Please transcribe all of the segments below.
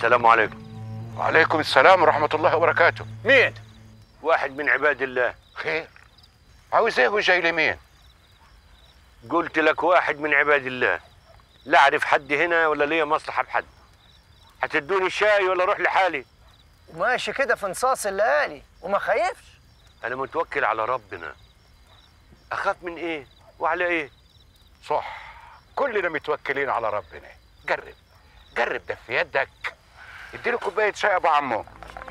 السلام عليكم وعليكم السلام ورحمة الله وبركاته مين واحد من عباد الله خير عاوز ايه وجاي لمين قلت لك واحد من عباد الله لا اعرف حد هنا ولا ليا مصلحه بحد هتدوني شاي ولا اروح لحالي وماشي كده في نصاص الليالي وما خايفش انا متوكل على ربنا اخاف من ايه وعلى ايه صح كلنا متوكلين على ربنا جرب جرب ده في يدك اديله كوباية شاي يا ابو عمو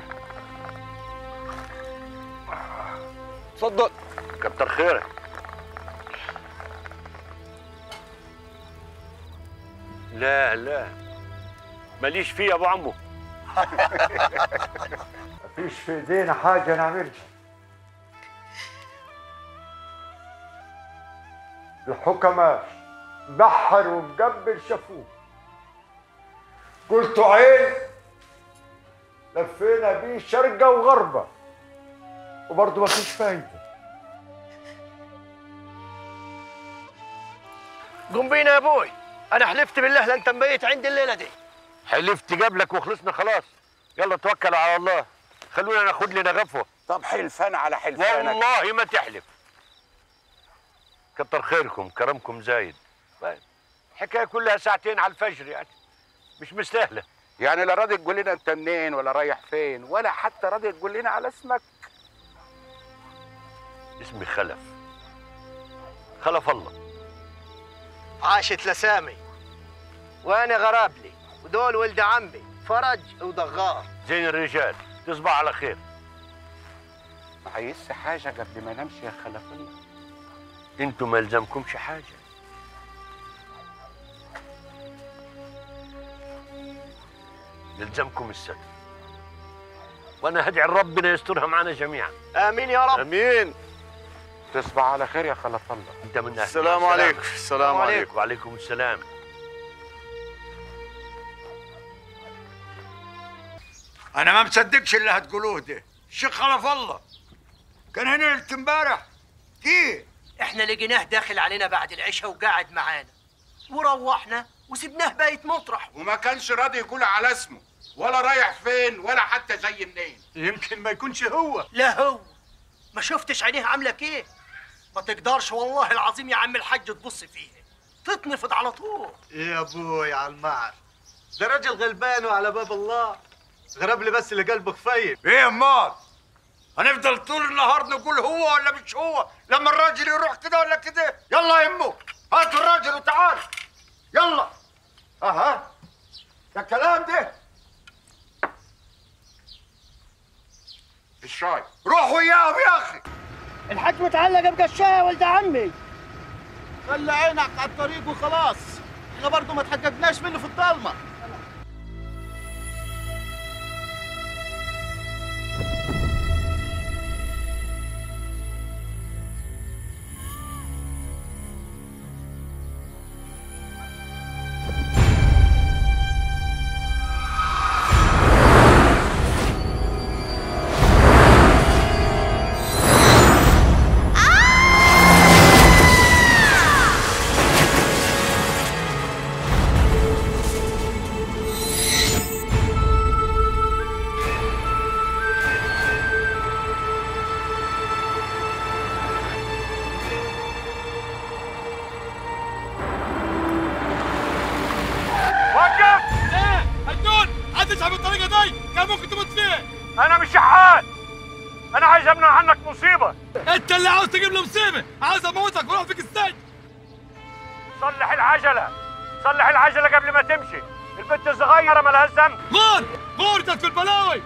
اتفضل كتر خيرك لا لا ماليش فيه يا ابو عمو مفيش في ايدينا حاجه نعملها الحكماء بحر ومجبل شافوه قلتوا عين لفينا بيه شرقة وغربة وبرضه مفيش فايدة قوم بينا يا ابوي انا حلفت بالله لا انت مبيت عندي الليله دي حلفت قبلك وخلصنا خلاص يلا توكلوا على الله خلونا ناخد لنا غفوه طب حلفان على حلفانك والله ما تحلف كتر خيركم كرمكم زايد طيب، الحكايه كلها ساعتين على الفجر يعني مش مستاهله يعني لا راضي تقول لنا انت منين ولا رايح فين ولا حتى راضي تقول لنا على اسمك اسمي خلف خلف الله عاشت لسامي وانا غرابلي ودول ولد عمي فرج وضغار زين الرجال تصبح على خير عايز حاجة قبل ما نمشي يا خلف الله انتوا ما يلزمكمش حاجه يلزمكم الستر وانا هدعي ربنا يسترها معنا جميعا امين يا رب امين تصبح على خير يا خلف الله انت من أهل السلام عليكم السلام عليكم عليكم وعليكم السلام أنا ما مصدقش اللي هتقولوه ده الشيخ خلف الله كان هنا ليلة امبارح كيف احنا لقيناه داخل علينا بعد العشاء وقاعد معانا وروحنا وسبناه بايت مطرح وما كانش راضي يقول على اسمه ولا رايح فين ولا حتى جاي منين يمكن ما يكونش هو لا هو ما شفتش عينيه عامله كيه ما تقدرش والله العظيم يا عم الحاج تبص فيه تتنفض على طول يا ابوي على المعر ده راجل غلبان وعلى باب الله غرب لي بس اللي قلبه خفيف ايه امال هنفضل طول النهار نقول هو ولا مش هو لما الراجل يروح كده ولا كده يلا يا امه هاتوا الراجل وتعال يلا اها ده الكلام ده الشاي روح وياهم يا اخي الحاج متعلق بقشايه يا ولد عمي خلي عينك على الطريق وخلاص احنا برضه ما تحققناش منه في الضلمه وقف ايه هتقول هتسحب الطريقه دي كان ممكن تموت فيه انا مش شحات انا عايز امنع عنك مصيبه انت اللي عاوز تجيب له مصيبه عاوز اموتك واروح فيك السجن صلح العجله صلح العجله قبل ما تمشي البنت الصغيره مالهاش ذنب غور غور تاكل بلاوي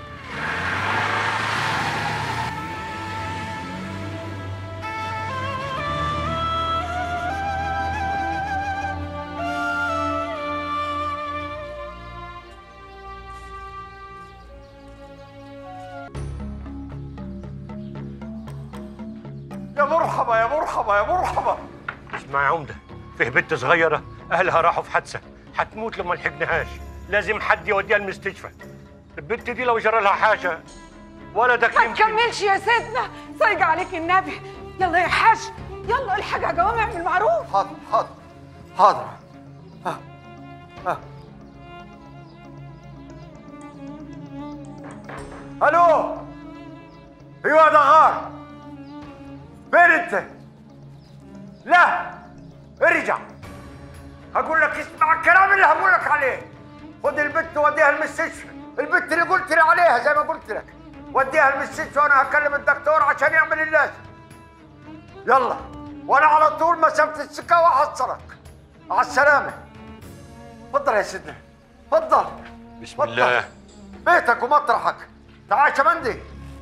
يا مرحبا يا مرحبا يا مرحبا اسمع يا عمده فيه بنت صغيره اهلها راحوا في حادثه هتموت لو ما لحقناهاش لازم حد يوديها المستشفى البنت دي لو جرى لها حاجه ولدك ما يمكن تكملش يا سيدنا صايق عليك النبي يلا يا حاج يلا الحاج يا جوامع بالمعروف حاضر حاضر حاضر ها ها الو ايوه دغار فين انت لا ارجع هقول لك اسمع الكلام اللي هقول لك عليه خد البت وديها المستشفى البت اللي قلت لي عليها زي ما قلت لك وديها المستشفى وانا هكلم الدكتور عشان يعمل اللازم يلا وانا على طول مسافه السكه وهحصلك على السلامه اتفضل يا سيدنا اتفضل بسم الله بيتك ومطرحك تعال يا شمندي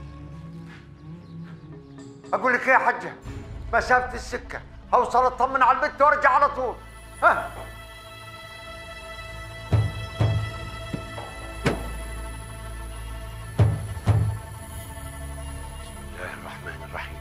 اقول لك ايه يا حجه مسافه السكه هوصل اطمن على البيت وارجع على طول ها بسم الله الرحمن الرحيم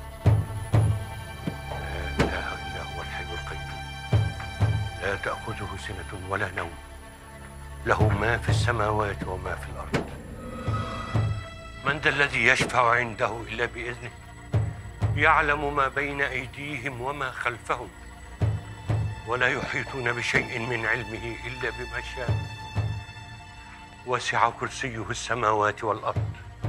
لا اله الا هو الحي القيوم لا تاخذه سنه ولا نوم له ما في السماوات وما في الارض من ذا الذي يشفع عنده الا باذنه يعلم ما بين ايديهم وما خلفهم ولا يحيطون بشيء من علمه الا بما شاء وسع كرسيه السماوات والارض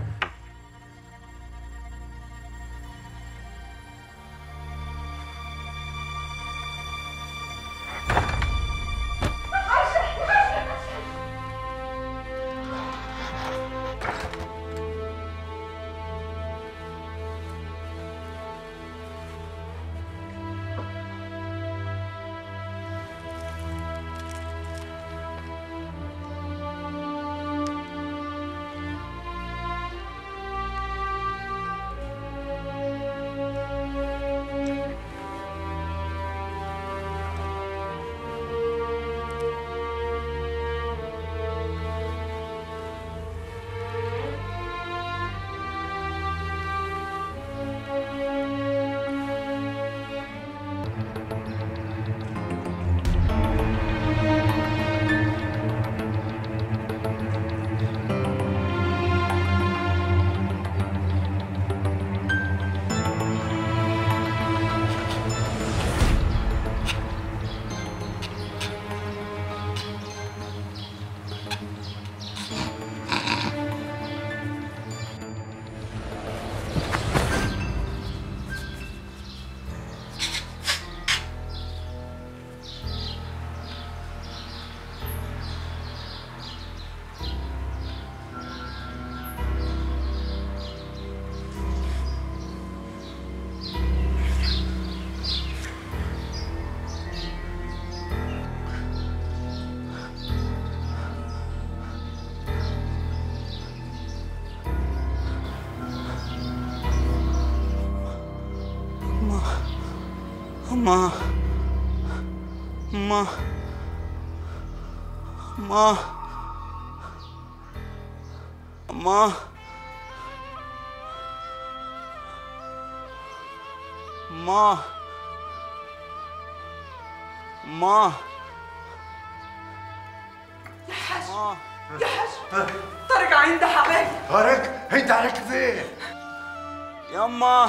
أما أما أما أما أما أما يا حاج يا حاج طارق عنده علي طارق انت عليك فين يما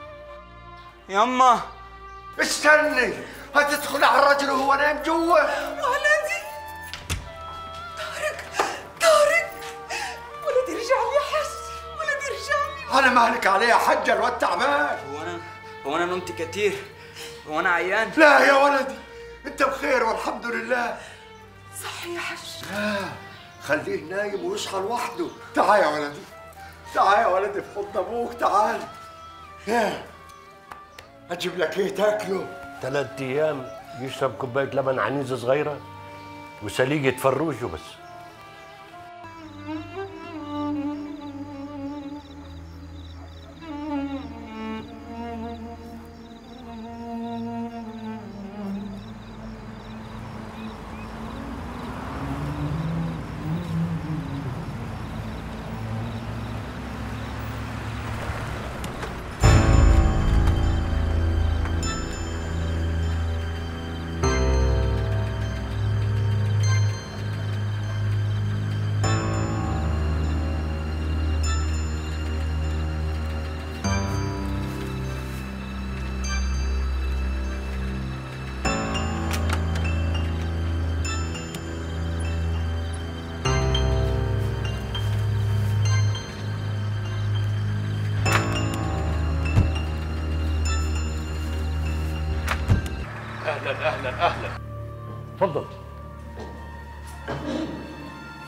يما استني هتدخل على الرجل وهو نايم جوا ولدي طارق طارق ولدي رجع لي يا حاج ولدي رجع لي انا مالك عليه يا حجه الواد تعبان هو أنا هو أنا نمت كتير هو أنا عيان لا يا ولدي انت بخير والحمد لله صح يا حاج آه خليه نايم ويصحى لوحده تعال يا ولدي تعال يا ولدي في حضن ابوك تعال يا اجيب لك ايه تاكله ثلاث ايام يشرب كوبايه لبن عنيزه صغيره وسليقه فروج وبس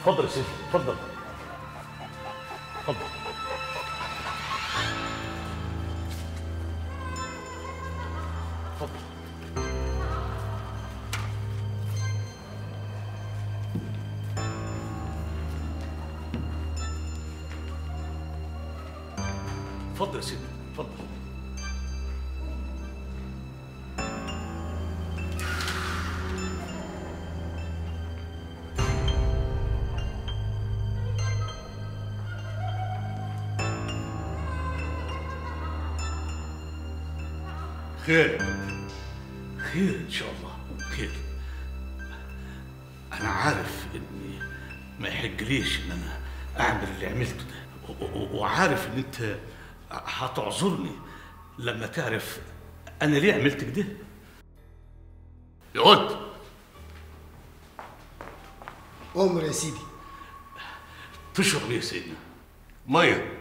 اتفضل يا سيدي اتفضل اتفضل اتفضل اتفضل يا سيدي اتفضل خير خير ان شاء الله خير انا عارف اني ما يحقليش ان انا اعمل اللي عملته ده و- و- وعارف ان انت هتعذرني لما تعرف انا ليه عملت كده يقعد أمر يا سيدي تشرب ايه يا سيدنا ميه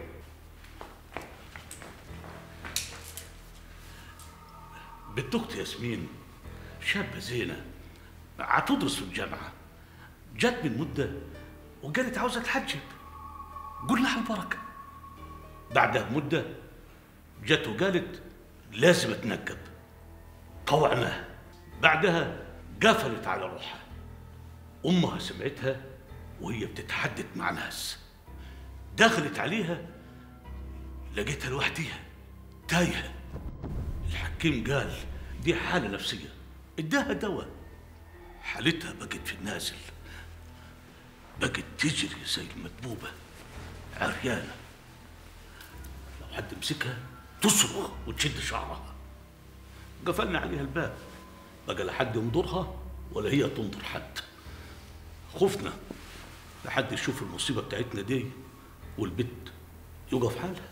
بنت اختي ياسمين شابه زينه هتدرس في الجامعه جت من مده وقالت عاوزه تحجب قول لها البركه بعدها بمده جت وقالت لازم اتنكب طوعناها بعدها قفلت على روحها امها سمعتها وهي بتتحدث مع ناس دخلت عليها لقيتها لوحديها تايهه الحكيم قال دي حالة نفسية اداها دواء حالتها بقت في النازل بقت تجري زي المدبوبة عريانة لو حد مسكها تصرخ وتشد شعرها قفلنا عليها الباب بقى لا حد ينظرها ولا هي تنظر حد خفنا لحد يشوف المصيبة بتاعتنا دي والبت يقف حالها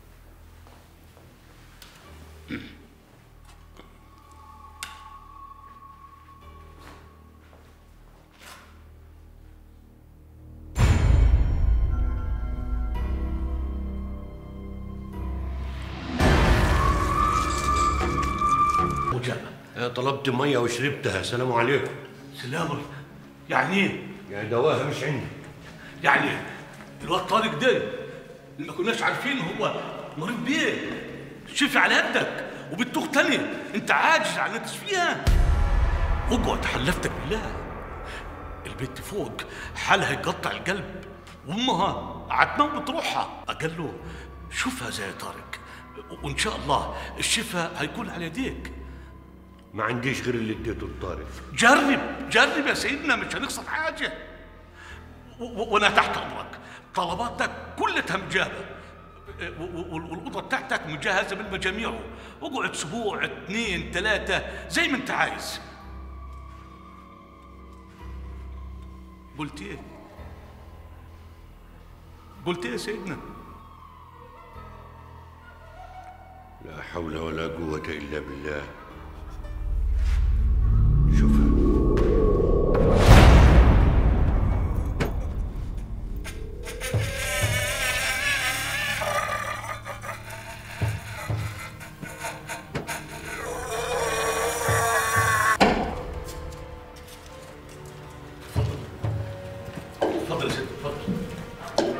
مجابة طلبت ميه وشربتها سلام عليكم سلام يعني ايه؟ يعني دواها مش عندي يعني الواد طارق ده اللي ما كناش عارفين هو مريض بيه شفي على قدك وبتوخ تاني انت عاجز عن انك تشفيها اقعد حلفتك بالله البنت فوق حالها يقطع القلب وامها هتموت روحها قال له شوفها زي طارق وان شاء الله الشفاء هيكون على يديك ما عنديش غير اللي اديته لطارق جرب جرب يا سيدنا مش هنخسر حاجه و- و- وانا تحت امرك طلباتك كلها مجابه و- و- والاوضه بتاعتك مجهزه بالمجاميع اقعد اسبوع اثنين ثلاثه زي ما انت عايز قلت ايه قلت ايه يا سيدنا لا حول ولا قوة إلا بالله اتفضل يا سيدنا اتفضل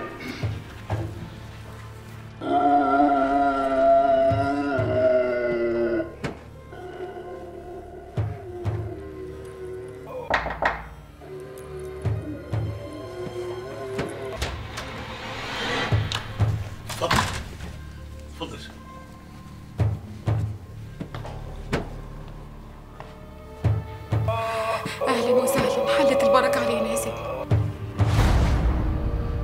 اتفضل اتفضل يا سيدنا اهلا وسهلا حلت البركه علينا يا سيدي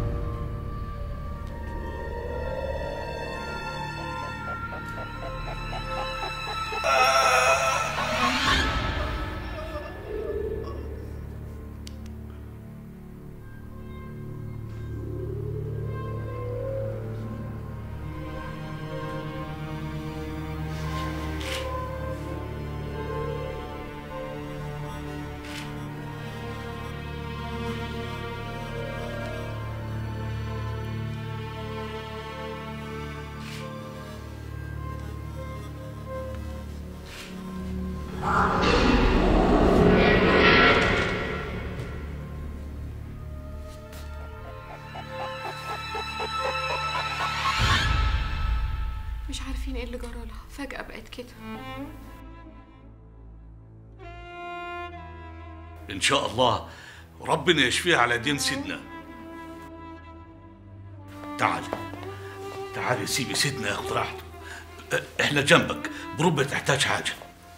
اللي جرالها فجأة بقت كده ان شاء الله ربنا يشفيها على دين سيدنا تعال تعال يا سيدي سيدنا ياخد راحته أه، احنا جنبك بربع تحتاج حاجه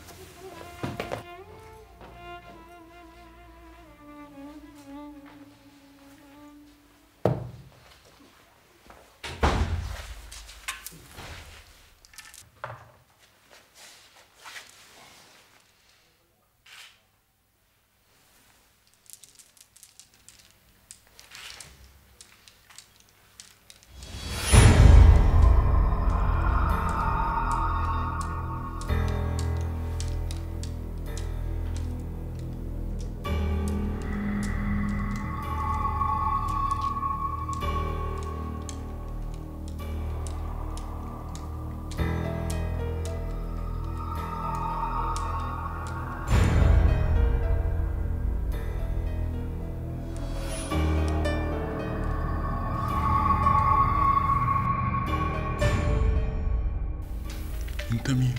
انت مين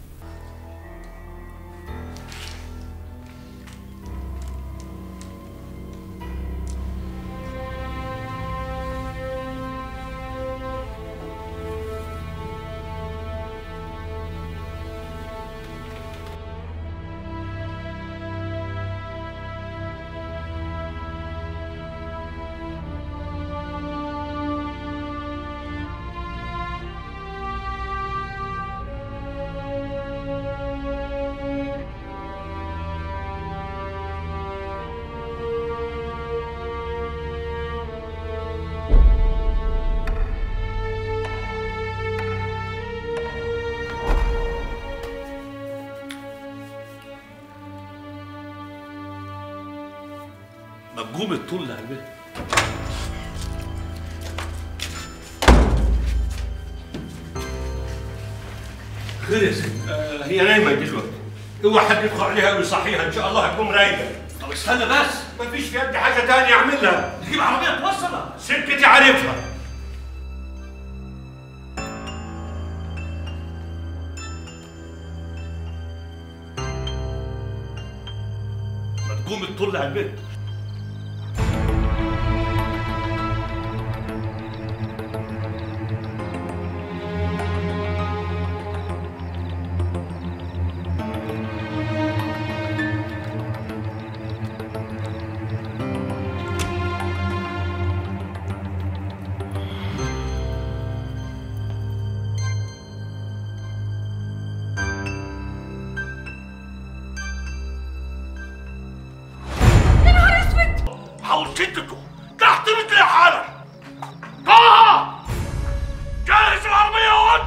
ما تقوم الطول على البيت خير يا سيدي آه هي نايمه دلوقتي اوعى حد يدخل عليها ويصحيها ان شاء الله هتقوم رايقه طب استنى بس مفيش في يدي حاجه تانية اعملها نجيب عربيه توصلها سكتي عارفها ما تقوم الطول على البيت يا نهار اسود حاول تشدته تحت رجلي حالك طه جهز العربيه يا ولد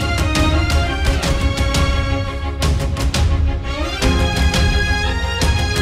Thank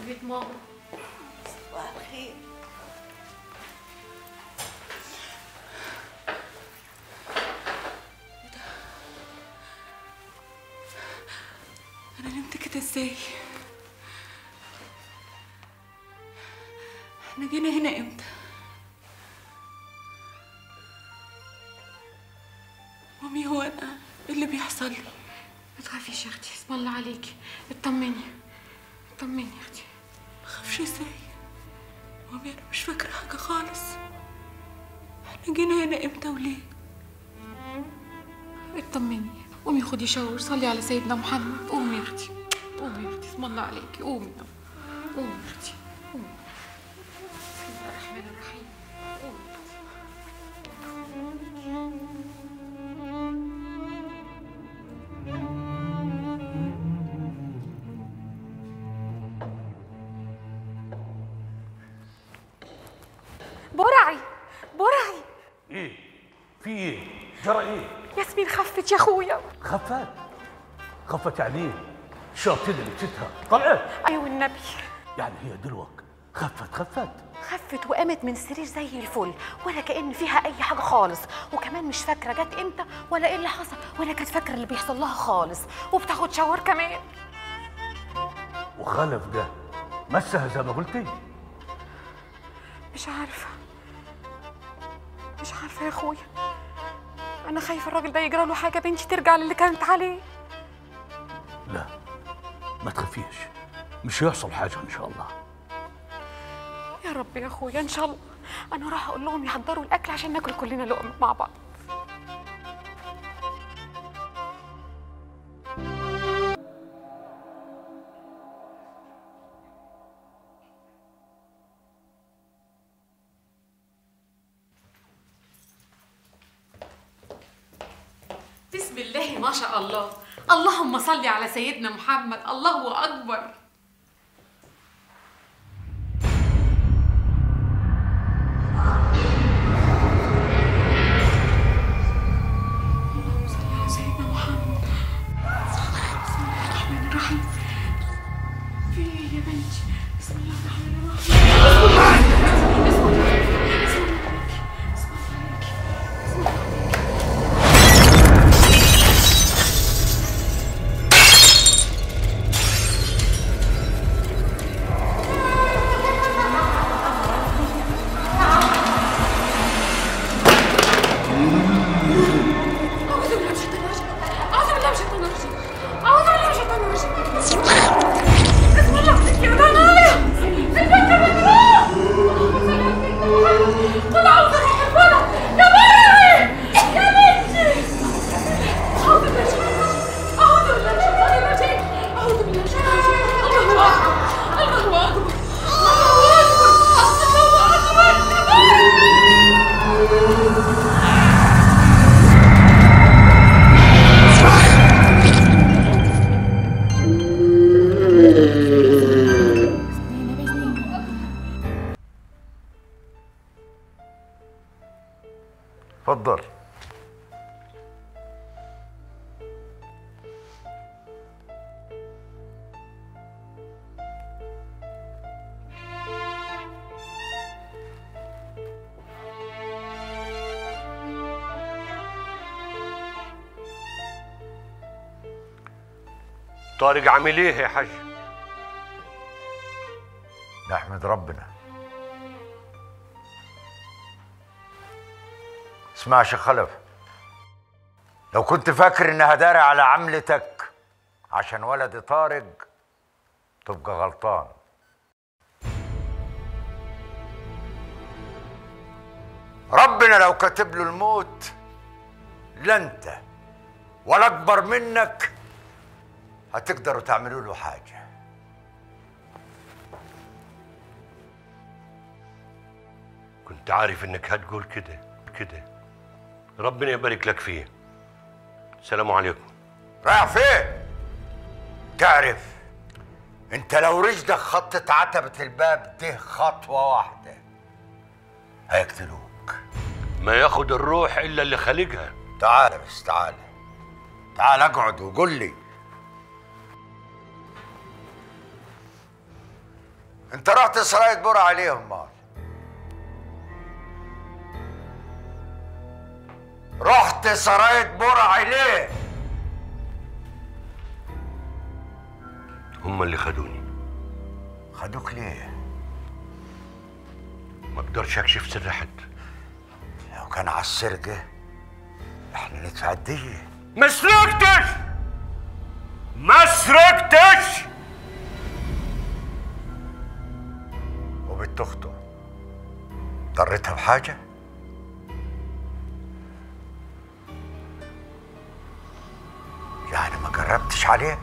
بيت ماما صباح الخير انا نمت كده ازاي احنا جينا هنا امتى مامي هو انا ايه اللي بيحصل لي ما تخافيش يا اختي اسم الله عليكي اطمني اطمني يا اختي ما اخافش ازاي مامي انا مش فاكره حاجه خالص احنا جينا هنا امتى وليه اطمني قومي خدي شاور صلي على سيدنا محمد قومي يا اختي قومي يا اختي اسم الله عليكي قومي قومي يا اختي قومي بسم الله الرحمن الرحيم قومي يا اختي برعي برعي ايه في ايه جرى ايه ياسمين خفت يا اخويا خفت خفت يعني ايه الشياطين اللي بتتها طلعت ايوه النبي يعني هي دلوك خفت خفت خفت وقامت من السرير زي الفل ولا كأن فيها أي حاجة خالص وكمان مش فاكرة جت إمتى ولا إيه اللي حصل ولا كانت فاكرة اللي بيحصل لها خالص وبتاخد شاور كمان وخلف ده مسها زي ما قلتي مش عارفة مش عارفة يا اخويا أنا خايفة الراجل ده يجرى له حاجة بنتي ترجع للي كانت عليه لا ما تخافيش مش هيحصل حاجه ان شاء الله يا رب يا اخويا إن شاء الله أنا راح أقول لهم يحضروا الأكل عشان ناكل كلنا لقمة مع بعض بسم الله ما شاء الله اللهم صل على سيدنا محمد الله أكبر اللهم صل على سيدنا محمد بسم الله الرحمن الرحيم في ايه يا بنتي بسم الله الرحمن الرحيم بسم الله بسم الله بسم الله بسم الله بسم الله أعوذ بالله من الشيطان الرجيم أعوذ بالله من الشيطان الرجيم أعوذ بالله من الشيطان الرجيم بسم الله يا ضنايا البنت مجنون قل أعوذ برب الفلق يا مريم يا بنتي أعوذ بالله من الشيطان الرجيم أعوذ بالله من الشيطان الرجيم أعوذ بالله من الشيطان الرجيم الله أكبر الله أكبر الله أكبر الله أكبر يا مريم اتفضل طارق عامل ايه يا حاج نحمد ربنا اسمع يا شيخ خلف لو كنت فاكر انها داري على عملتك عشان ولدي طارق تبقى غلطان ربنا لو كاتب له الموت لا انت ولا اكبر منك هتقدروا تعملوا له حاجه كنت عارف انك هتقول كده كده ربنا يبارك لك فيه السلام عليكم رايح فين؟ تعرف انت لو رجلك خطت عتبة الباب ده خطوة واحدة هيقتلوك ما ياخد الروح الا اللي خالقها تعال بس تعال تعال اقعد وقول لي انت رحت سراية بور عليهم مال رحت سراية بور عليه هم اللي خدوني خدوك ليه؟ ما اقدرش اكشف سر حد لو كان على السرقة احنا ندفع الدية ما سرقتش ما سرقتش وبنت اخته ضرتها بحاجة؟ يعني ما قربتش عليه؟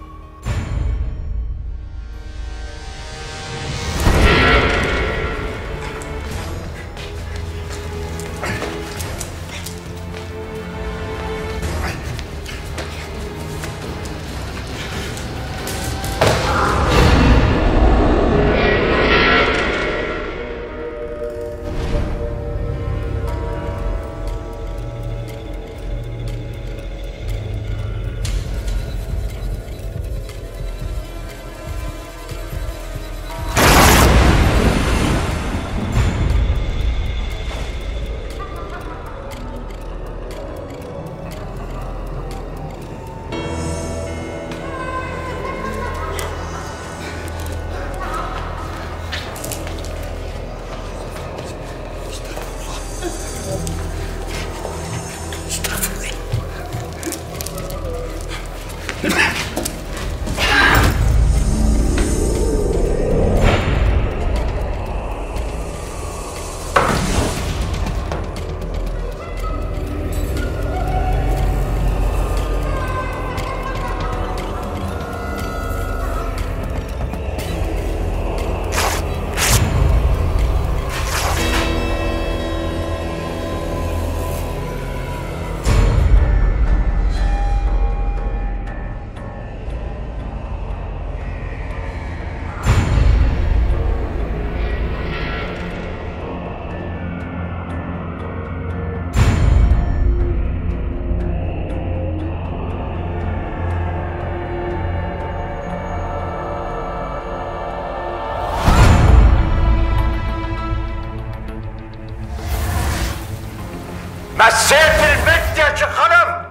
مسيت البنت يا شيخ خلف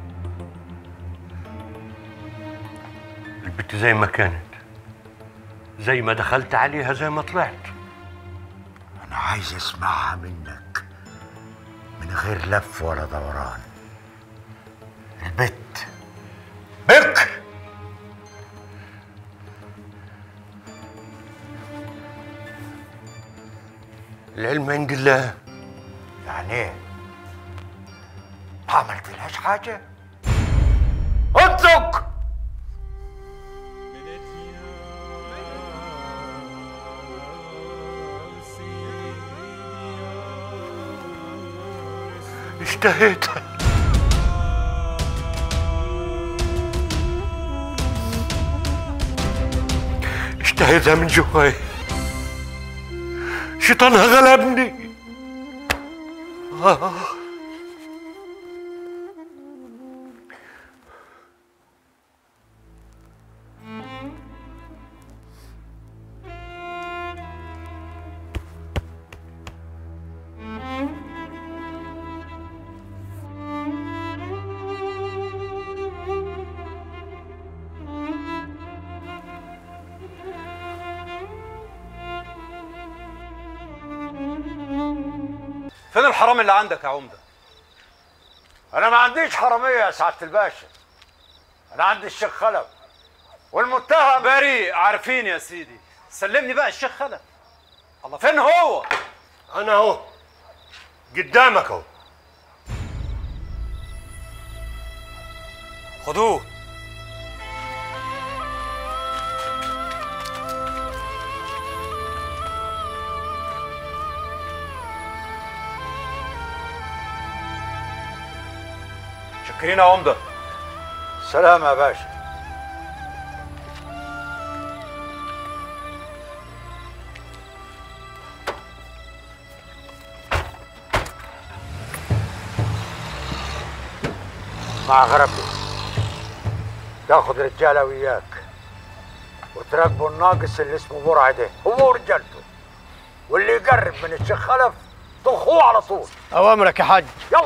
البت زي ما كانت زي ما دخلت عليها زي ما طلعت انا عايز اسمعها منك من غير لف ولا دوران البت بك العلم عند الله يعني ايه ما عملت لهاش حاجه انطق اشتهيت اشتهيتها من جواي شيطانها غلبني آه. فين الحرام اللي عندك يا عمده انا ما عنديش حراميه يا سعاده الباشا انا عندي الشيخ خلف والمتهم بريء عارفين يا سيدي سلمني بقى الشيخ خلف الله فين هو انا اهو قدامك اهو خدوه شكرين يا عمده سلام يا باشا مع غربي تاخذ رجاله وياك وت... تراقبوا الناقص اللي اسمه برعه ده هو ورجالته واللي يقرب من الشيخ خلف طخوه على طول اوامرك يا حاج يلا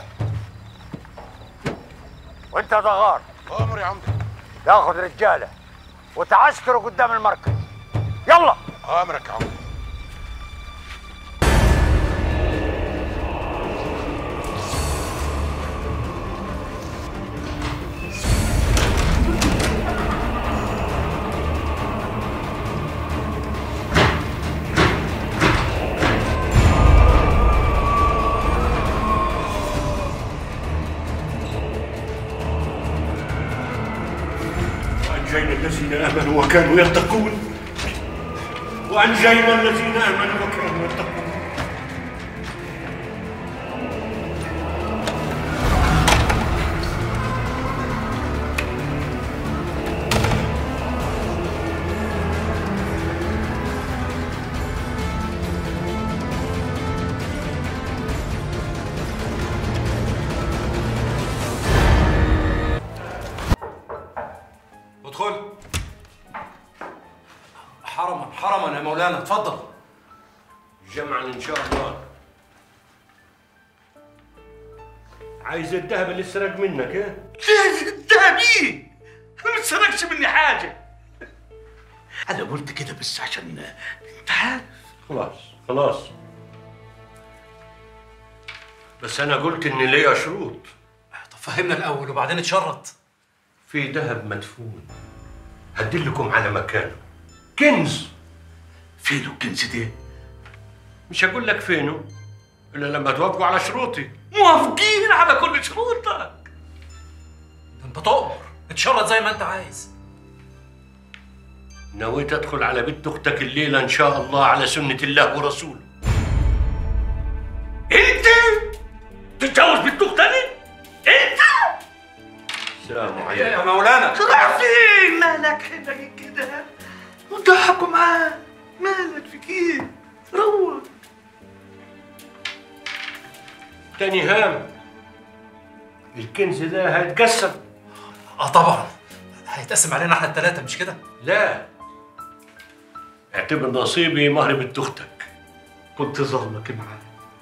وانت يا دغار امر يا عمدة تاخذ رجاله وتعسكروا قدام المركز يلا امرك يا عمدة وأنجينا الذين آمنوا وكانوا يتقون وأنجينا الذين آمنوا وكانوا يتقون ادخل حرما حرما يا مولانا اتفضل جمعا إن شاء الله عايز الذهب اللي سرق منك ايه؟ الذهب ايه؟ ما تسرقش مني حاجه انا قلت كده بس عشان انت عارف خلاص خلاص بس أنا قلت إن ليا شروط طب فهمنا الاول وبعدين اتشرط في ذهب مدفون هدلكم على مكانه كنز فين الكنز ده؟ مش هقول لك فينه إلا لما توافقوا على شروطي موافقين على كل شروطك انت تؤمر اتشرط زي ما انت عايز نويت أدخل على بنت أختك الليلة إن شاء الله على سنة الله ورسوله انت تتجوز بنت تاني؟ انت السلام يا عليكم مولانا رايح فين؟ مالك هنا كده؟ وضحكوا معاه مالك في ايه؟ روح تاني هام الكنز ده هيتقسم اه طبعا هيتقسم علينا احنا الثلاثه مش كده؟ لا اعتبر نصيبي مهر بنت اختك كنت ظلمك معاه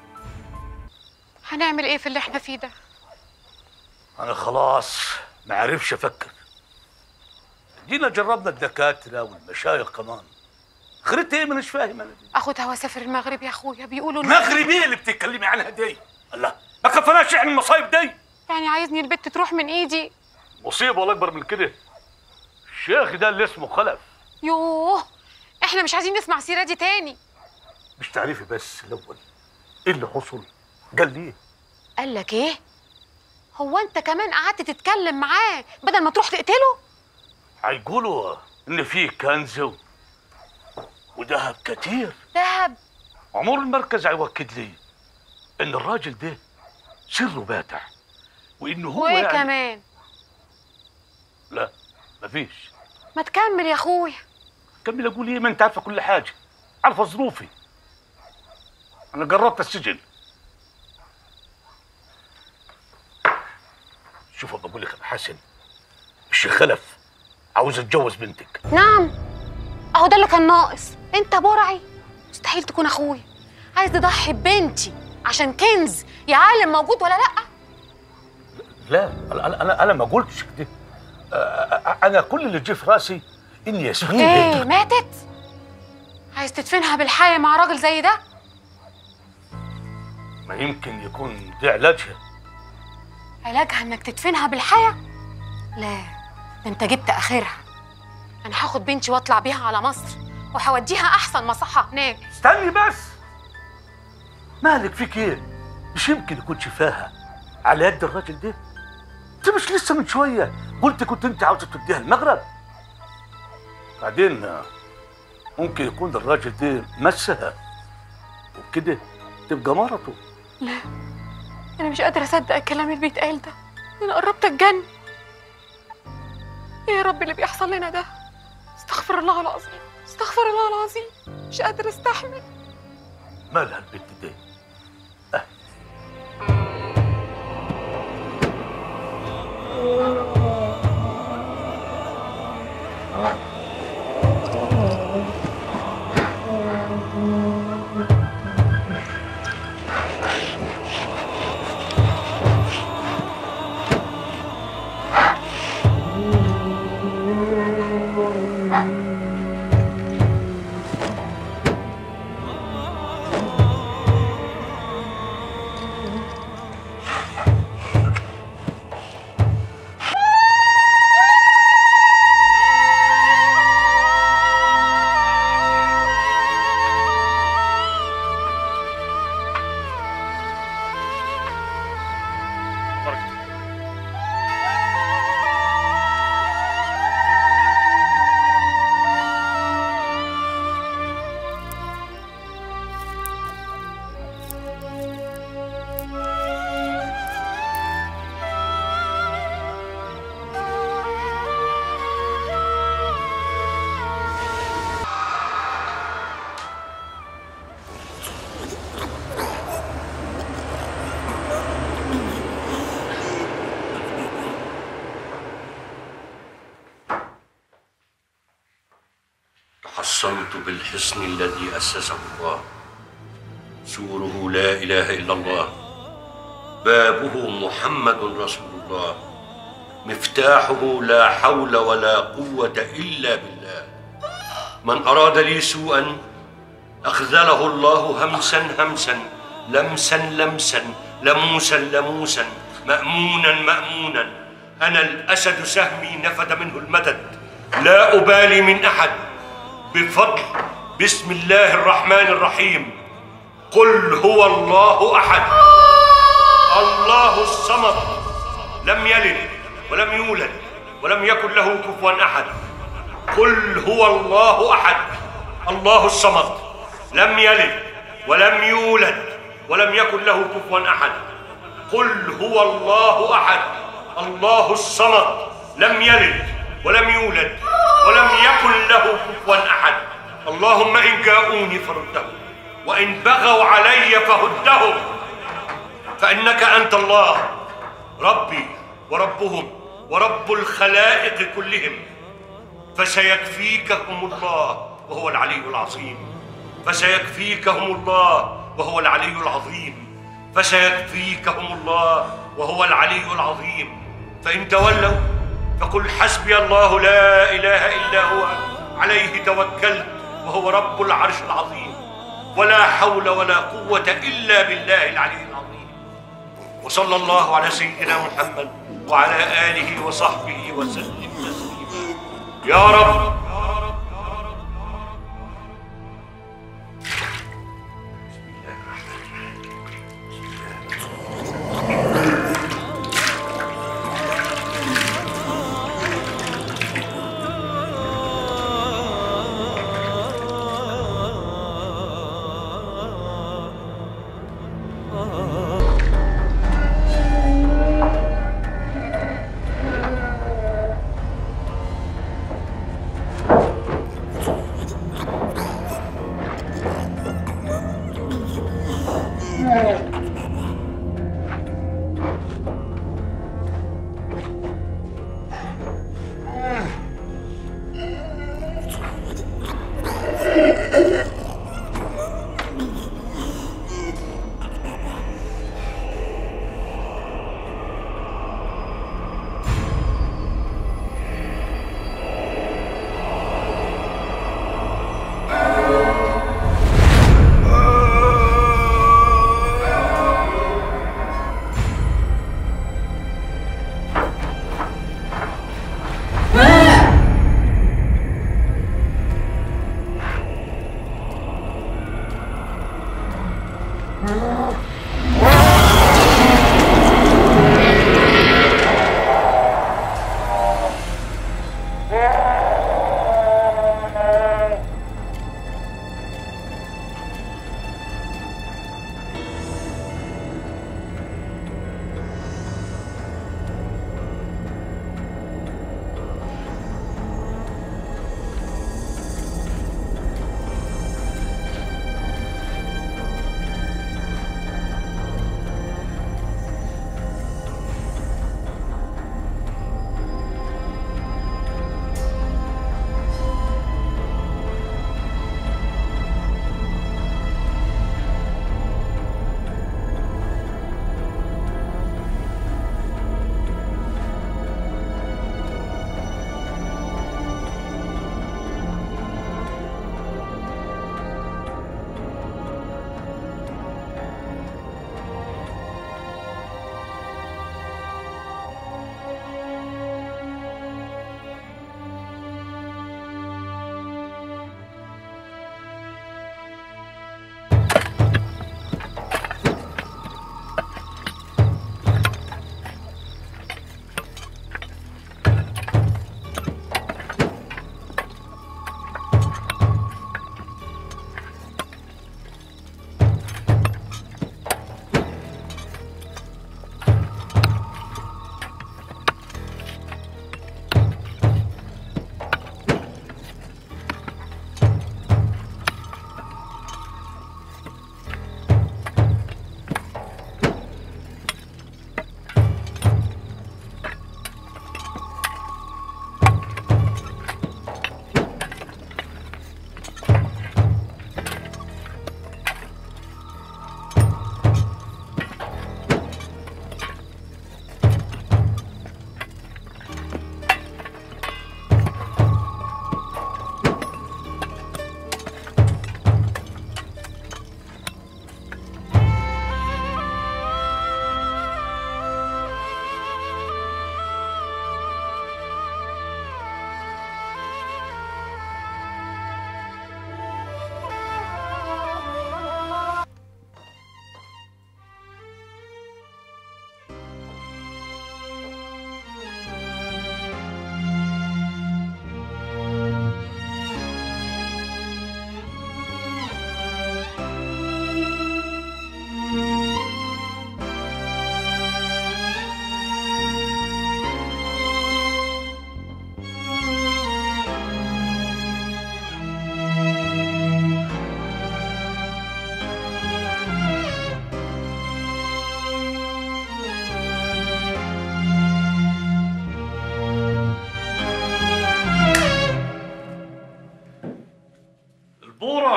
هنعمل ايه في اللي احنا فيه ده انا خلاص ما عرفش افكر جينا جربنا الدكاتره والمشايخ كمان خريت ايه مش فاهم انا دي اخدها واسافر المغرب يا اخويا بيقولوا إن- مغرب ايه اللي بتتكلمي عنها دي الله ما كفناش احنا المصايب دي يعني عايزني البت تروح من ايدي مصيبه ولا اكبر من كده الشيخ ده اللي اسمه خلف يوه احنا مش عايزين نسمع السيره دي تاني مش تعرفي بس الاول ايه اللي حصل قال لي إيه؟ قال لك ايه هو انت كمان قعدت تتكلم معاه بدل ما تروح تقتله هيقولوا ان في كنز و- وذهب كتير دهب عمور المركز هيوكد لي ان الراجل ده سره باتع وانه هو وايه يعني كمان لا مفيش ما تكمل يا اخويا كمل اقول ايه ما انت عارفه كل حاجه عارفه ظروفي انا جربت السجن شوف بقول لك يا أبو حسن الشيخ خلف عاوز اتجوز بنتك نعم اهو ده اللي كان ناقص انت برعي مستحيل تكون اخويا عايز تضحي ببنتي عشان كنز يا عالم موجود ولا لا لا انا انا انا ما قلتش كده آه، آه، انا كل اللي جه في راسي ان ياسمين ايه بنتك ماتت عايز تدفنها بالحياة مع راجل زي ده ما يمكن يكون ده علاجها علاجها انك تدفنها بالحياة لا ده انت جبت اخرها انا هاخد بنتي واطلع بيها على مصر وهوديها احسن مصحة هناك استني بس مالك فيك ايه مش يمكن يكون شفاها على يد الراجل ده انت مش لسه من شويه قلت كنت انت عاوزه توديها المغرب بعدين آه، ممكن يكون الراجل ده مسها وبكده تبقى مرته لا انا مش قادرة اصدق الكلام اللي بيتقال ده انا قربت اتجن ايه يا رب اللي بيحصل لنا ده استغفر الله العظيم استغفر الله العظيم مش قادرة استحمل مالها البنت دي بالحصن الذي أسسه الله سوره لا إله إلا الله بابه محمد رسول الله مفتاحه لا حول ولا قوة إلا بالله من أراد لي سوءا أخذله الله همسا همسا لمسا لمسا لموسا لموسا مأمونا مأمونا أنا الأسد سهمي نفد منه المدد لا أبالي من أحد بفضل بسم الله الرحمن الرحيم قل هو الله أحد الله الصمد لم يلد ولم يولد ولم يكن له كفوا أحد قل هو الله أحد الله الصمد لم يلد ولم يولد ولم يكن له كفوا أحد قل هو الله أحد الله الصمد لم يلد ولم يولد ولم يكن له كفوا أحد اللهم إن جاءوني فردهم وإن بغوا علي فهدهم فإنك أنت الله ربي وربهم ورب الخلائق كلهم فسيكفيكهم الله وهو العلي العظيم فسيكفيكهم الله وهو العلي العظيم فسيكفيكهم الله وهو العلي العظيم فإن تولوا فقل حسبي الله لا إله إلا هو عليه توكلت وهو رب العرش العظيم ولا حول ولا قوة إلا بالله العلي العظيم وصلى الله على سيدنا محمد وعلى آله وصحبه وسلم تسليما يا رب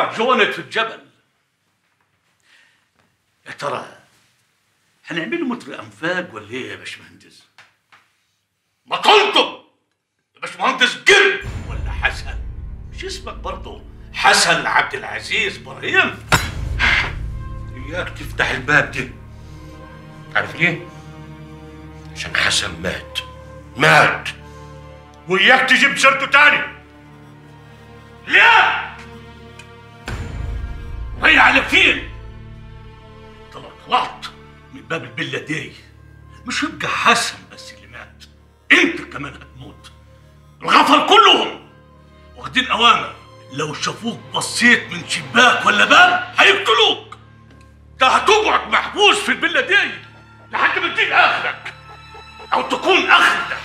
سبع جوانت في الجبل يا ترى هنعمله متر انفاق ولا ايه يا باشمهندس؟ ما تنطق يا باشمهندس قرد ولا حسن مش اسمك برضه حسن عبد العزيز ابراهيم اياك تفتح الباب ده عارف ليه؟ عشان حسن مات مات وإياك تجيب سيرته تاني ليه؟ ري على فين؟ طلع طلعت من باب الفيلا دي مش يبقى حسن بس اللي مات انت كمان هتموت الغفر كلهم واخدين اوامر لو شافوك بصيت من شباك ولا باب هيقتلوك ده هتقعد محبوس في الفيلا دي لحد ما تجيب اخرك او تكون اخرك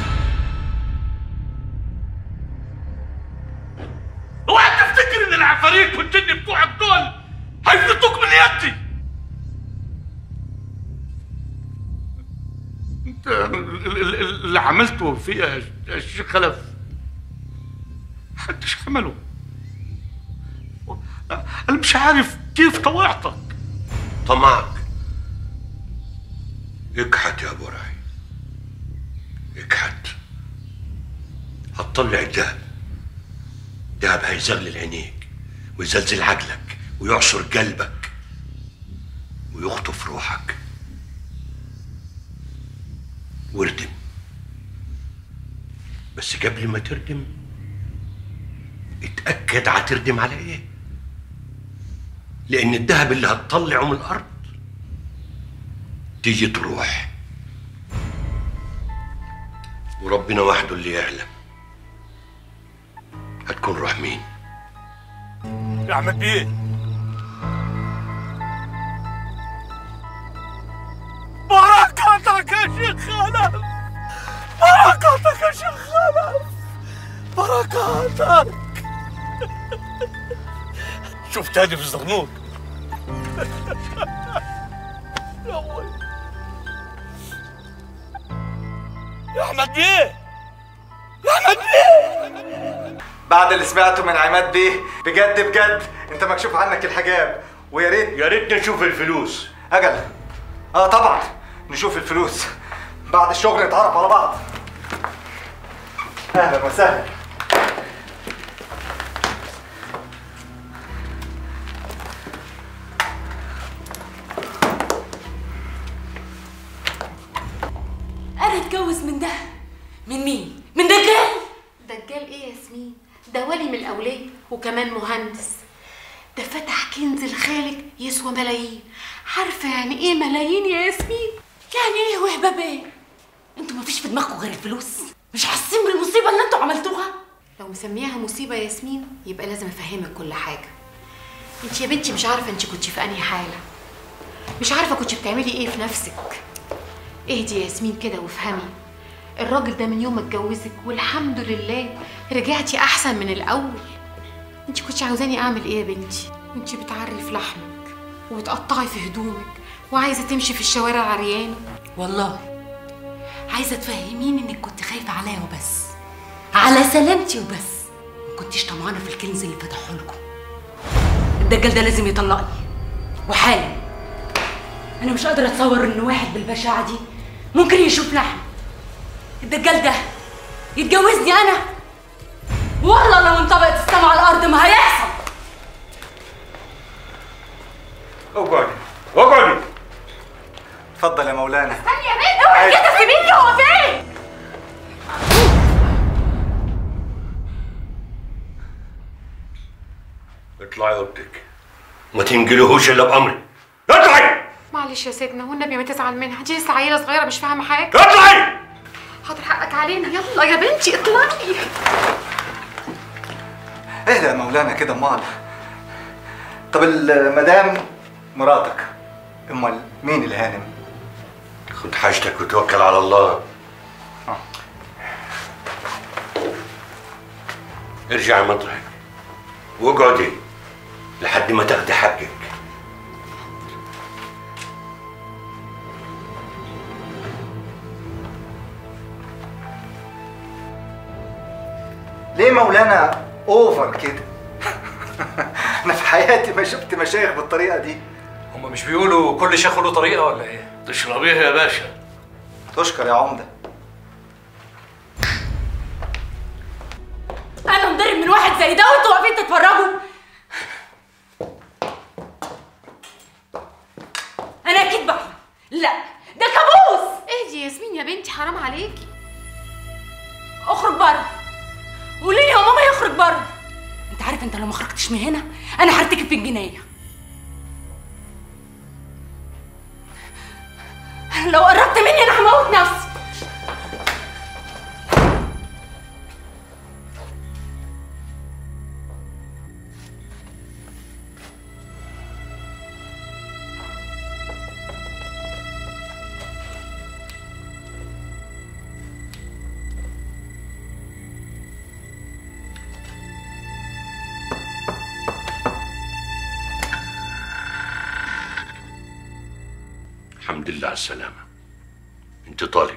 اوعى تفتكر ان العفاريت والجن بتوعك دول هيفلتوك من يدي انت ال- ال- ال- اللي عملته فيها يا الشيخ خلف محدش عمله انا مش عارف كيف طوعتك طمعك اكحت يا ابو راعي اكحت هتطلع الدهب دهب هيزغلل عينيك ويزلزل عقلك ويعصر قلبك ويخطف روحك واردم بس قبل ما تردم اتأكد هتردم على ايه لأن الذهب اللي هتطلعه من الأرض تيجي تروح وربنا وحده اللي يعلم هتكون روح مين يا احمد بيه بركاتك يا شيخ خلف بركاتك يا شيخ خلف بركاتك شوف تاني في الزغنوط يا ابوي يا احمد بيه يا احمد بيه بعد اللي سمعته من عماد بيه بجد بجد انت مكشوف عنك الحجاب ويا ريت يا ريت نشوف الفلوس اجل اه طبعا نشوف الفلوس بعد الشغل نتعرف على بعض اهلا وسهلا انا اتجوز من ده من مين من دجال دجال ايه يا ياسمين ده ولي من الاولياء وكمان مهندس ده فتح كنز لخالك يسوى ملايين عارفه يعني ايه ملايين يا ياسمين يعني ايه وهبه بيه انتوا مفيش في دماغكم غير الفلوس مش حاسين بالمصيبه اللي انتوا عملتوها لو مسمياها مصيبه يا ياسمين يبقى لازم افهمك كل حاجه انت يا بنتي مش عارفه انت كنت في انهي حاله مش عارفه كنت بتعملي ايه في نفسك اهدي يا ياسمين كده وافهمي الراجل ده من يوم ما اتجوزك والحمد لله رجعتي احسن من الاول انت كنت عاوزاني اعمل ايه يا بنتي انت بتعري في لحمك وبتقطعي في هدومك وعايزه تمشي في الشوارع عريانه والله عايزه تفهميني انك كنت خايفه عليا وبس على سلامتي وبس ما كنتيش طمعانه في الكنز اللي فتحه لكم الدجال ده لازم يطلقني وحالا انا مش قادره اتصور ان واحد بالبشاعه دي ممكن يشوف لحم الدجال ده يتجوزني انا والله لو انطبقت السما على الارض ما هيحصل اقعدي اقعدي اتفضل يا مولانا استني يا بنت اوعي كده سيبيني هو فين اطلعي اوضتك ما تنجلهوش الا بامري اطلعي معلش يا سيدنا والنبي ما تزعل منها دي لسه عيله صغيره مش فاهمه حاجه اطلعي حاضر حقك علينا يلا يا بنتي اطلعي اهدى يا مولانا كده امال طب المدام مراتك امال مين الهانم خد حاجتك وتوكل على الله ارجعي مطرحك واقعدي لحد ما تاخدي حقك ليه مولانا اوفر كده انا حياتي ما شفت مشايخ بالطريقه دي هما مش بيقولوا كل شيخ له طريقه ولا ايه؟ تشربيها يا باشا تشكر يا عمده انا مضرب من واحد زي ده وانتوا واقفين تتفرجوا انا اكيد بحلم لا ده كابوس اهدي يا ياسمين يا بنتي حرام عليكي اخرج بره قولي لي يا ماما يخرج بره انت عارف انت لو ما خرجتش من هنا انا هرتكب في الجنايه لو قربت مني انا هموت نفسي الحمد لله على السلامة انت طالب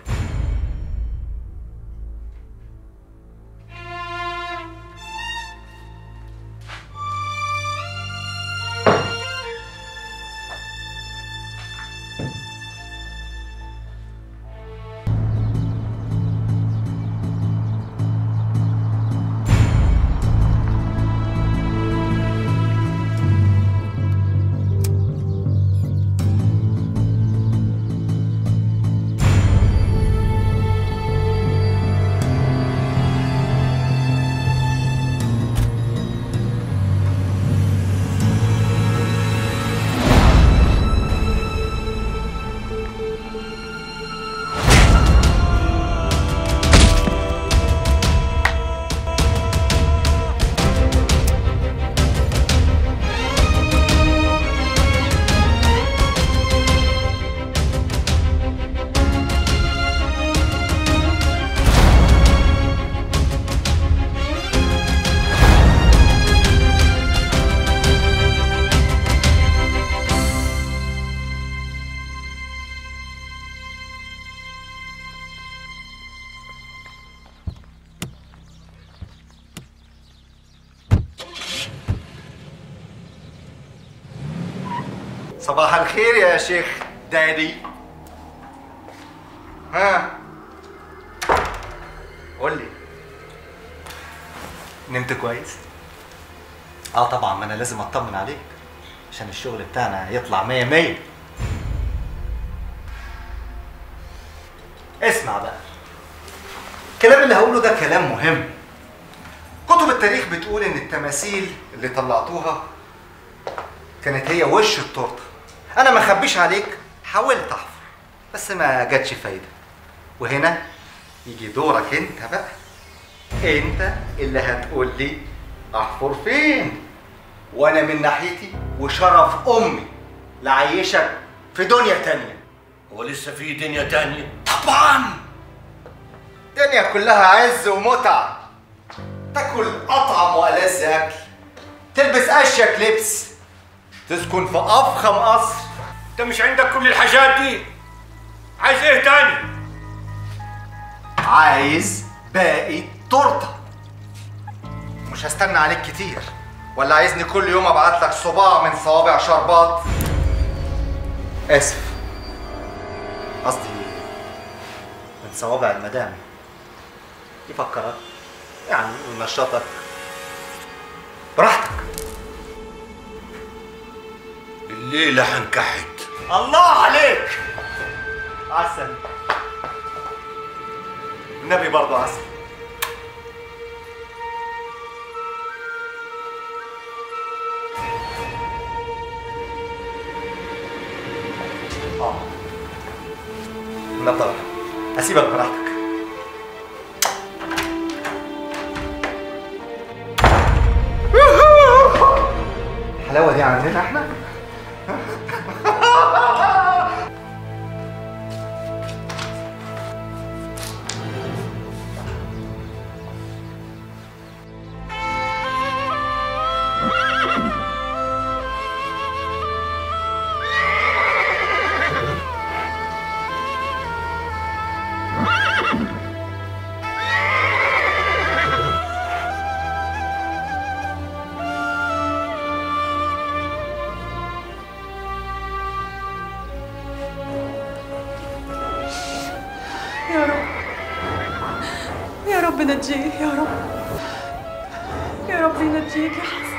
صباح الخير يا شيخ دادي ها قول لي نمت كويس اه طبعا ما انا لازم اطمن عليك عشان الشغل بتاعنا يطلع مية مية اسمع بقى الكلام اللي هقوله ده كلام مهم كتب التاريخ بتقول ان التماثيل اللي طلعتوها كانت هي وش التورته انا ما اخبيش عليك حاولت احفر بس ما جاتش فايده وهنا يجي دورك انت بقى انت اللي هتقول لي احفر فين وانا من ناحيتي وشرف امي لعيشك في دنيا تانية هو لسه في دنيا تانية طبعا دنيا كلها عز ومتعة تاكل اطعم والذ اكل تلبس اشيك لبس تسكن في افخم قصر انت مش عندك كل الحاجات دي عايز ايه تاني عايز باقي التورته مش هستنى عليك كتير ولا عايزني كل يوم ابعت لك صباع من صوابع شربات اسف قصدي من صوابع المدام يفكرك يعني ينشطك براحتك الليلة هنكحت الله عليك عسل النبي برضه عسل اه نطر اسيبك براحتك الحلاوه دي عندنا احنا رب نجيه يا رب يا رب ينجيك يا حسن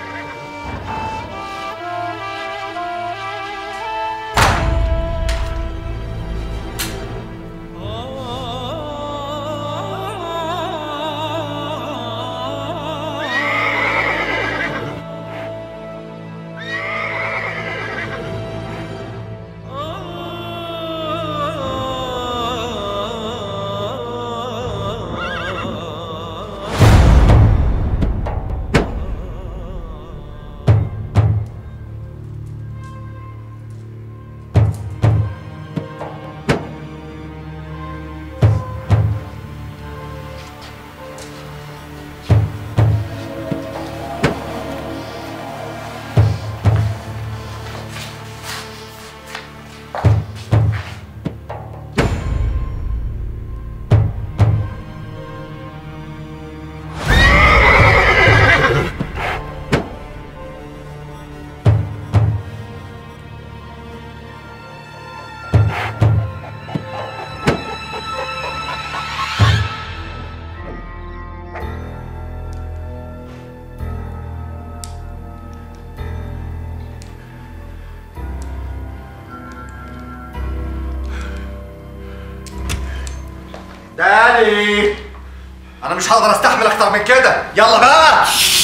داني انا مش هقدر استحمل اكتر من كده يلا بقى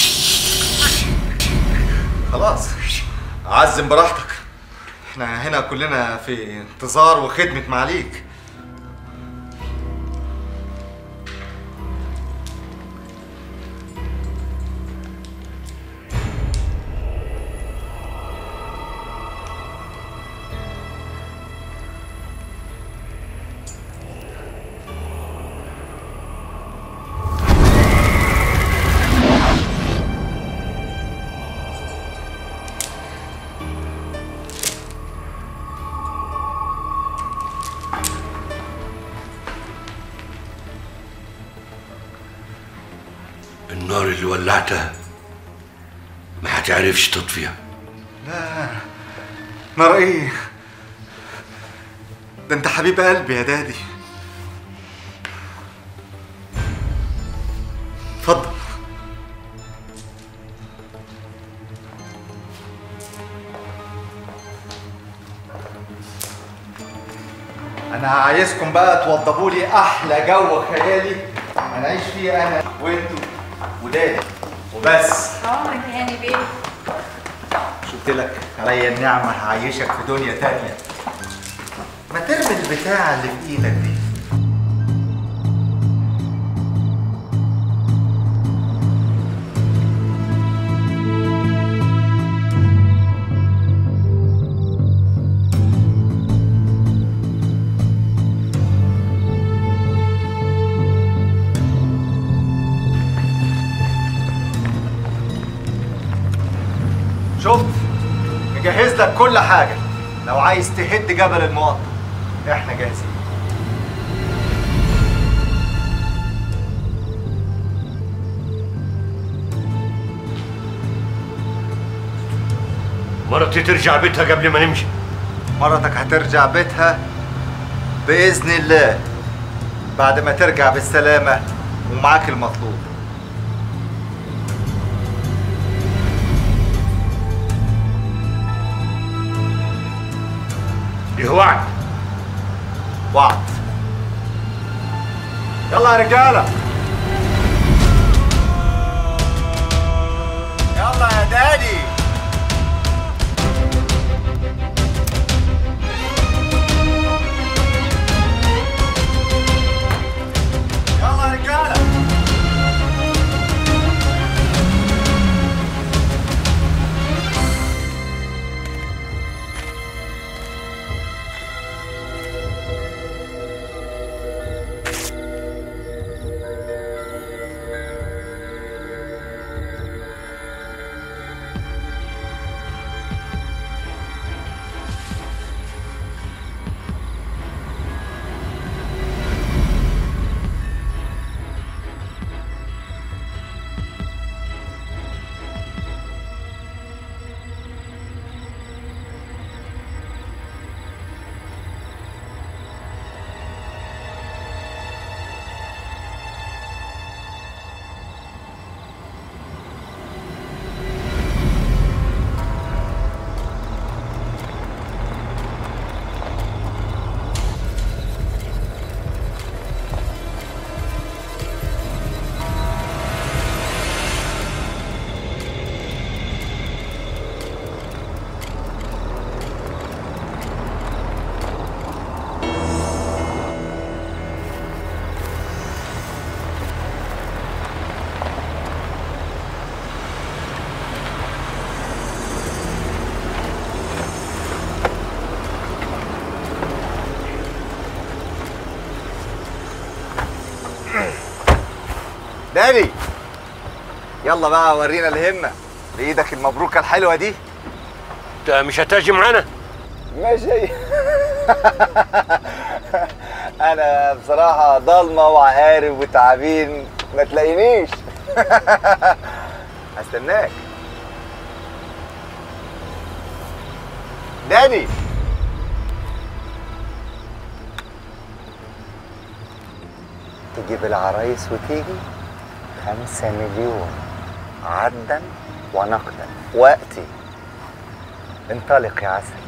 خلاص عزم براحتك احنا هنا كلنا في انتظار وخدمة معاليك النار اللي ولعتها ما هتعرفش تطفيها لا نار ايه ده انت حبيب قلبي يا دادي اتفضل انا عايزكم بقى توضبوا لي احلى جو خيالي هنعيش فيه انا وانتوا ودادي وبس عمرك هاني بيه قلت لك عليا النعمة هعيشك في دنيا تانية ما ترمي البتاع اللي في ايدك دي شفت مجهز لك كل حاجة لو عايز تهد جبل المقطم احنا جاهزين مرتي ترجع بيتها قبل ما نمشي مرتك هترجع بيتها بإذن الله بعد ما ترجع بالسلامة ومعاك المطلوب دي وعد وعد يلا يا رجالة يلا يا دادي يلا يا رجالة داني يلا بقى ورينا الهمة بإيدك المبروكة الحلوة دي انت مش هتاجي معانا ماشي أنا بصراحة ضلمة وعقارب وتعابين ما تلاقينيش هستناك داني تجيب العرايس وتيجي خمسة مليون عدا ونقدا وقتي انطلق يا عسل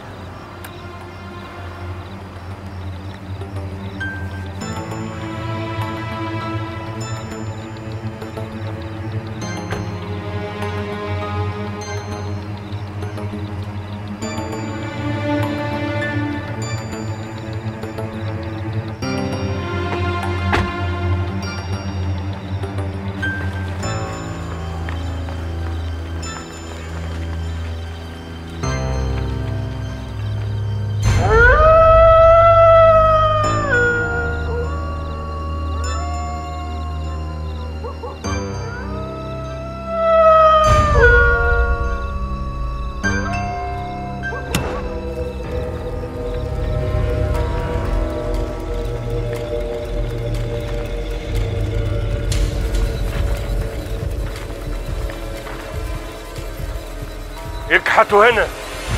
اكحتوا هنا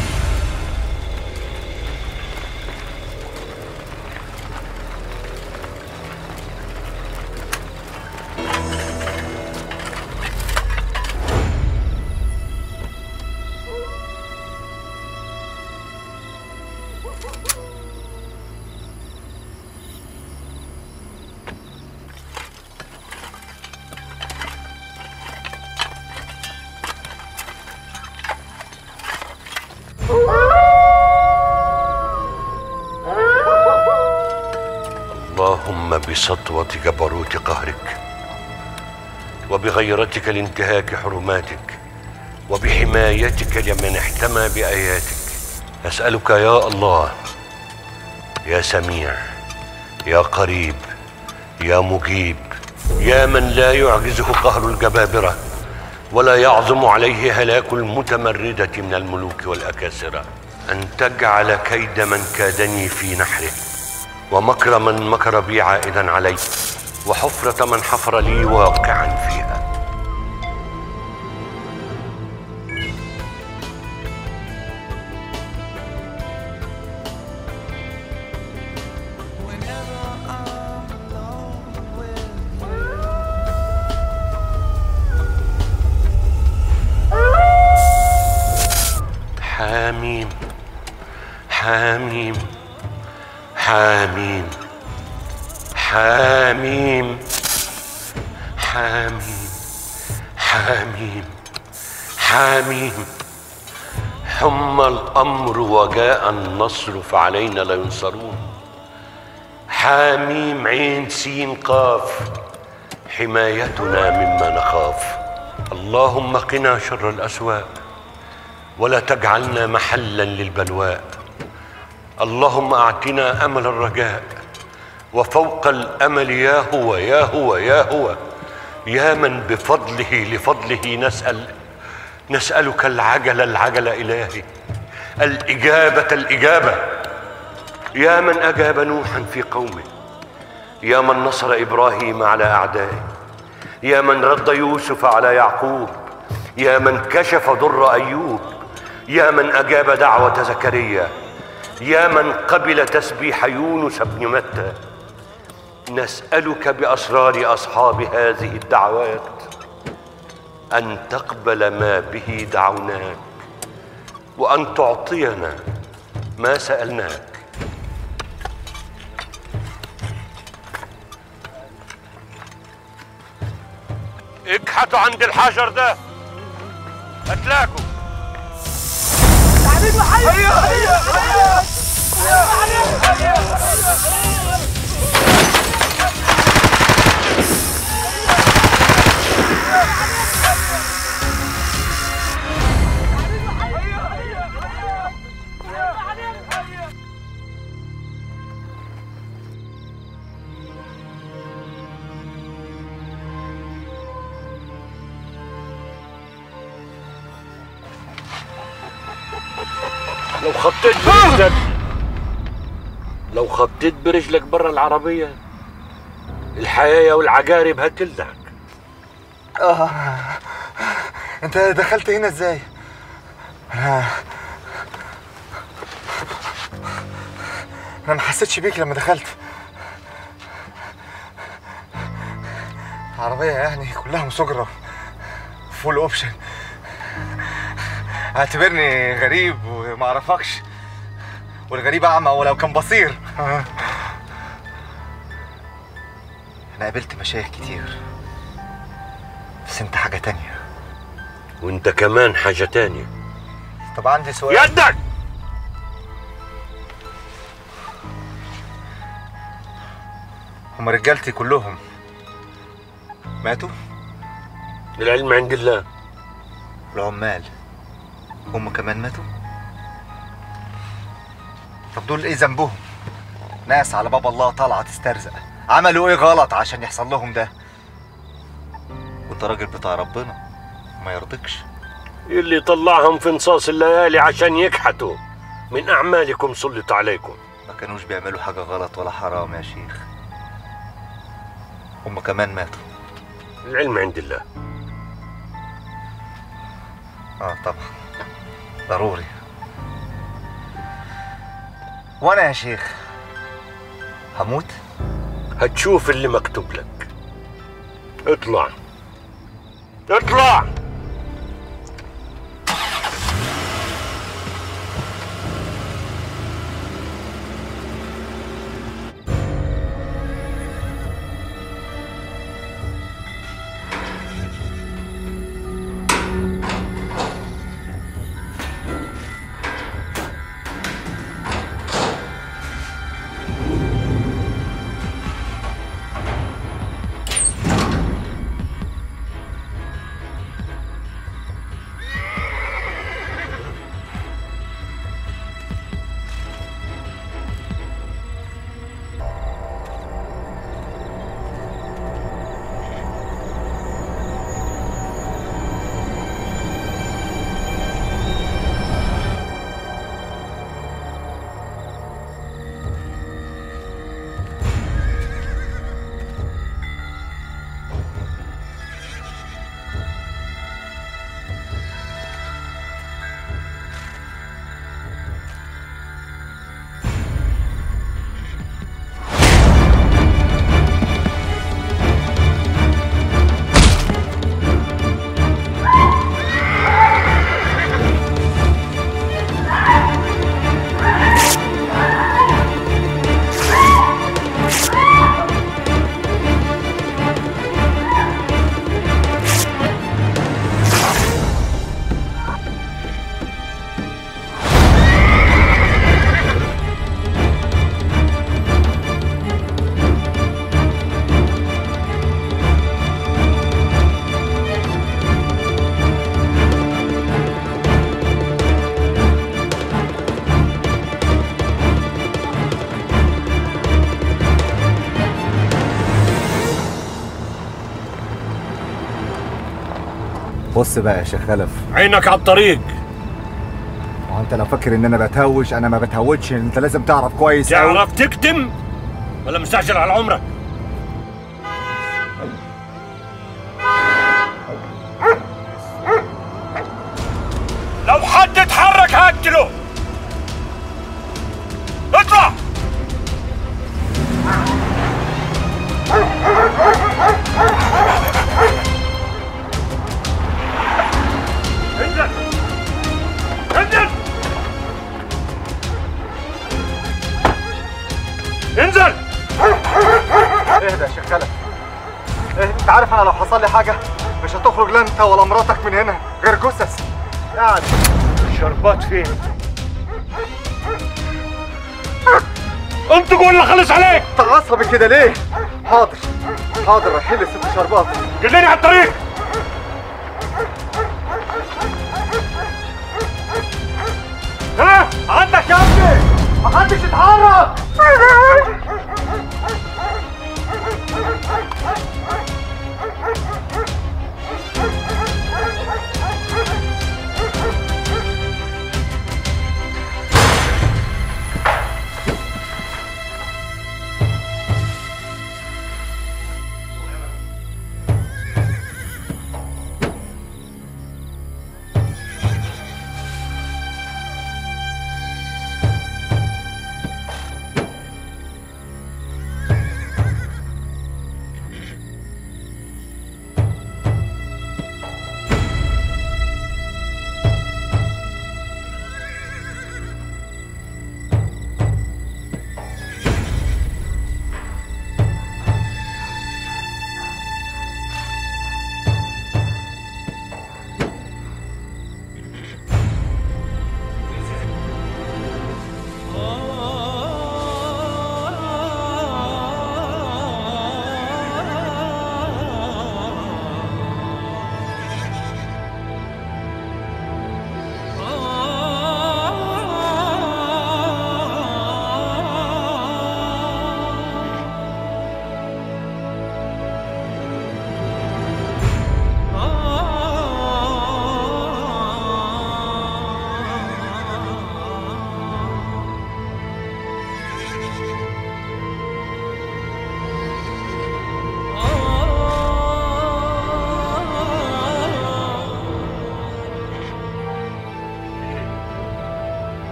اللهم بسطوة جبروت قهرك وبغيرتك لانتهاك حرماتك وبحمايتك لمن احتمى بآياتك أسألك يا الله يا سميع يا قريب يا مجيب يا من لا يعجزه قهر الجبابرة ولا يعظم عليه هلاك المتمردة من الملوك والأكاسرة أن تجعل كيد من كادني في نحره ومكر من مكر بي عائدا علي وحفرة من حفر لي واقعا فيها حاميم حاميم حاميم حاميم حاميم حاميم حاميم حم الأمر وجاء النصر فعلينا لا ينصرون حاميم عين سين قاف حمايتنا مما نخاف اللهم قنا شر الأسواء ولا تجعلنا محلا للبلواء اللهم اعطنا امل الرجاء وفوق الامل يا هو يا هو يا هو يا من بفضله لفضله نسال نسالك العجل العجل الهي الاجابه الاجابه يا من اجاب نوحا في قومه يا من نصر ابراهيم على اعدائه يا من رد يوسف على يعقوب يا من كشف ضر ايوب يا من اجاب دعوه زكريا يا من قبل تسبيح يونس بن متى نسالك باسرار اصحاب هذه الدعوات ان تقبل ما به دعوناك وان تعطينا ما سالناك اكحتوا عند الحجر ده هتلاقوا تعبين وحي هيا هيا هيا لو خطيت برجلك لو خطيت برجلك برا العربية الحياة والعقارب هتلدعك آه. انت دخلت هنا ازاي؟ انا انا ما حسيتش بيك لما دخلت عربية يعني كلها مسجرة فول اوبشن اعتبرني غريب وما اعرفكش والغريب اعمى ولو كان بصير انا قابلت مشايخ كتير بس انت حاجة تانية وانت كمان حاجة تانية طب عندي سؤال يدك هم رجالتي كلهم ماتوا؟ العلم عند الله العمال هم كمان ماتوا؟ طب دول ايه ذنبهم؟ ناس على باب الله طالعة تسترزق عملوا ايه غلط عشان يحصل لهم ده؟ وانت راجل بتاع ربنا ما يرضيكش اللي طلعهم في نصاص الليالي عشان يكحتوا من أعمالكم سلط عليكم ما كانوش بيعملوا حاجة غلط ولا حرام يا شيخ هم كمان ماتوا العلم عند الله اه طبعا ضروري وانا يا شيخ هموت هتشوف اللي مكتوب لك اطلع اطلع بص بقى يا شيخ خلف عينك على الطريق هو انت لو فاكر ان انا بتهوش انا ما بتهوتش انت لازم تعرف كويس أوي. تعرف تكتم ولا مستعجل على عمرك لو حد اتحرك هقتله اطلع انزل انزل انزل اهدى يا شيخ خلف اهدى انت عارف انا لو حصل لي حاجه مش هتخرج لا انت ولا مراتك من هنا غير جثث قاعد الشربات فين انت قول خلص عليك انت عصبي كده ليه حاضر حاضر رايحين لست شربات دلني على الطريق ها عندك يا ابني محدش يتحرك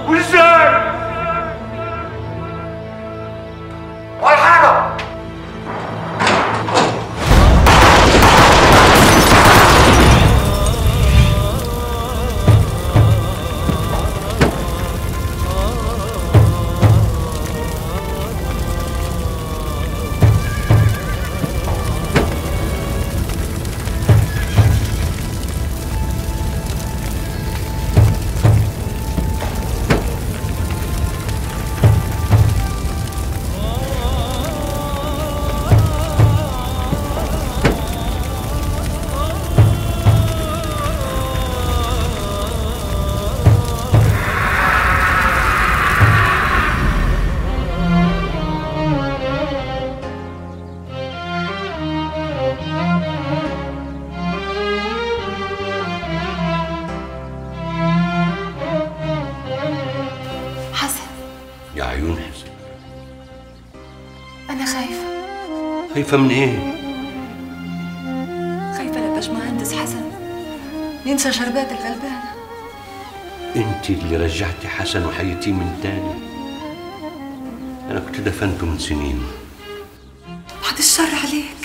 وازاي ولا حاجه حسن يا عيون حسن انا خايفه خايفة من ايه؟ خايفة لا باشمهندس حسن ينسى شربات الغلبانة انت اللي رجعتي حسن وحيتيه من تاني انا كنت دفنته من سنين بعد الشر عليك